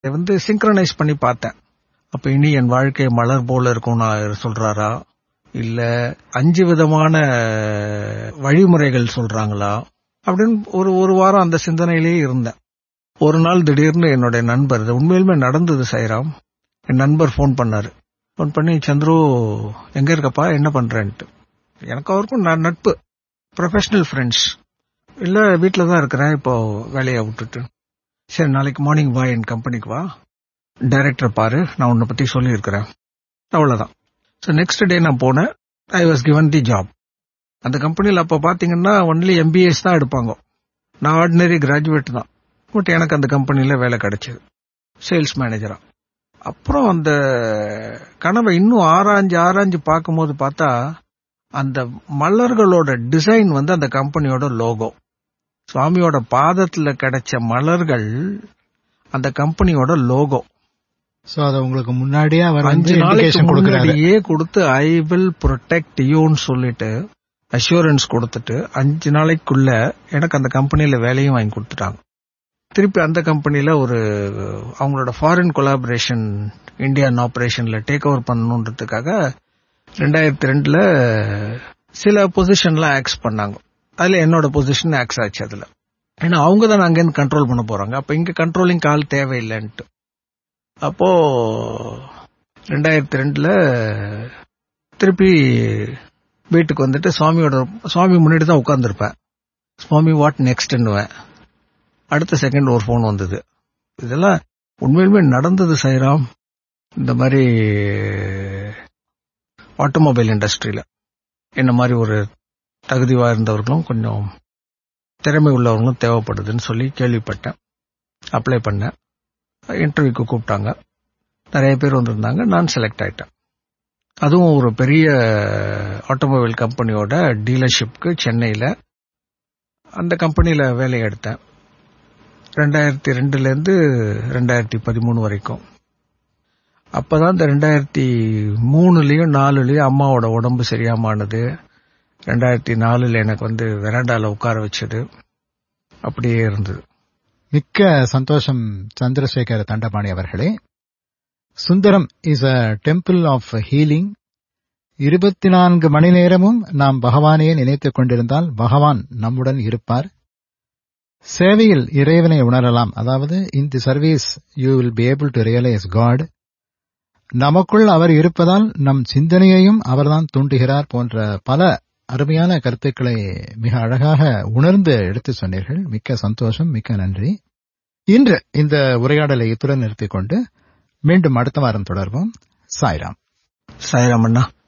வந்து சிங்க்ரனைஸ் பண்ணி பார்த்தேன் அப்ப இனி என் வாழ்க்கை மலர் போல இருக்கும் நான் சொல்றாரா இல்ல அஞ்சு விதமான வழிமுறைகள் சொல்றாங்களா அப்படின்னு ஒரு ஒரு வாரம் அந்த சிந்தனையிலேயே இருந்தேன் ஒரு நாள் திடீர்னு என்னுடைய நண்பர் இது உண்மையிலுமே நடந்தது சைராம் என் நண்பர் ஃபோன் பண்ணாரு ஃபோன் பண்ணி சந்துரு எங்க இருக்கப்பா என்ன பண்றேன்ட்டு எனக்கு அவருக்கும் ந- நட்பு ப்ரொஃபஷனல் ஃப்ரெண்ட்ஸ் இல்ல வீட்டில் தான் இருக்கிறேன் இப்போ வேலையை விட்டுட்டு சரி நாளைக்கு மார்னிங் வா என் கம்பெனிக்கு வா டைரக்டர் பாரு நான் உன்னை பத்தி சொல்லியிருக்கிறேன் அவ்வளவுதான் ஸோ நெக்ஸ்ட் டே நான் போனேன் I was given the job அந்த கம்பெனியில் அப்போ பார்த்தீங்கன்னா ஒன்லி எம்பிஎஸ் தான் எடுப்பாங்க நான் ஆர்டினரி கிராஜுவேட் தான் பட் எனக்கு அந்த கம்பெனியில் வேலை கிடைச்சது சேல்ஸ் மேனேஜரா அப்புறம் அந்த கனவை இன்னும் ஆராய்ஞ்சு ஆராய்ஞ்சு பார்க்கும்போது பார்த்தா அந்த மலர்களோட டிசைன் வந்து அந்த கம்பெனியோட லோகோ சுவாமியோட பாதத்துல கிடைச்ச மலர்கள் அந்த கம்பெனியோட லோகோ சோ அத உங்களுக்கு முன்னாடியே அவர் வந்து அஞ்சு நாளைக்கு இண்டிகேஷன் கொடுக்கறாரு முன்னாடியே கொடுத்து ஐ வில் ப்ரொடெக்ட் யூன்னு சொல்லிட்டு அஷூரன்ஸ் கொடுத்துட்டு அஞ்சு நாளைக்குள்ள எனக்கு அந்த கம்பெனில வேலையும் வாங்கி கொடுத்துட்டாங்க திருப்பி அந்த கம்பெனில ஒரு அவங்களோட ஃபாரின் கொலாபரேஷன் இந்தியன் ஆபரேஷன்ல டேக் ஓவர் பண்ணணுன்றதுக்காக ரெண்டாயிரத்தி ரெண்டுல சில பொசிஷன்லாம் ஆக்ஸ் பண்ணாங்க அதுல என்னோட பொசிஷன் ஆக்ஸ் ஆச்சு அதுல ஏன்னா அவங்க தான் அங்கேருந்து கண்ட்ரோல் பண்ண போறாங்க அப்ப இங்க கண்ட்ரோலிங் கால் தேவையில்லைன்ட்டு அப்போ ரெண்டாயிரத்தி ரெண்டுல திருப்பி வீட்டுக்கு வந்துட்டு சுவாமியோட சுவாமி முன்னாடி தான் உட்காந்துருப்பேன் சுவாமி வாட் நெக்ஸ்ட்னுவேன் அடுத்த செகண்ட் ஒரு ஃபோன் வந்தது இதெல்லாம் உண்மையிலுமே நடந்தது சைராம் இந்த மாதிரி ஆட்டோமொபைல் இண்டஸ்ட்ரியில என்ன மாதிரி ஒரு தகுதி வாய்ந்தவர்களும் கொஞ்சம் திறமை உள்ளவங்களும் தேவைப்படுதுன்னு சொல்லி கேள்விப்பட்டேன் அப்ளை பண்ணேன் இன்டர்வியூக்கு கூப்பிட்டாங்க நிறைய பேர் வந்திருந்தாங்க நான் செலக்ட் ஆயிட்டேன் அதுவும் ஒரு பெரிய ஆட்டோமொபைல் கம்பெனியோட டீலர்ஷிப்க்கு சென்னையில் அந்த கம்பெனியில் வேலையை எடுத்தேன் ரெண்டாயிரத்தி ரெண்டுலேருந்து ரெண்டாயிரத்தி பதிமூணு வரைக்கும் அப்பதான் இந்த ரெண்டாயிரத்தி மூணுலயும் நாலுலயும் அம்மாவோட உடம்பு சரியாமானது ரெண்டாயிரத்தி நாலுல எனக்கு வந்து வெராண்டால உட்கார வச்சது அப்படியே இருந்தது மிக்க சந்தோஷம் சந்திரசேகர தண்டபாணி அவர்களே Sundaram is a temple of healing இருபத்தி நான்கு மணி நேரமும் நாம் பகவானையே நினைத்துக் கொண்டிருந்தால் பகவான் நம்முடன் இருப்பார் சேவையில் இறைவனை உணரலாம் அதாவது in the service you will be able to realise God நமக்குள் அவர் இருப்பதால் நம் சிந்தனையையும் அவர்தான் தூண்டுகிறார் போன்ற பல அருமையான கருத்துக்களை மிக அழகாக உணர்ந்து எடுத்து சொன்னீர்கள் மிக்க சந்தோஷம் மிக்க நன்றி இன்று இந்த உரையாடலை இத்துடன் நிறுத்திக் கொண்டு மீண்டும் அடுத்த வாரம் தொடர்வோம் சாய்ராம் சாய்ராமண்ணா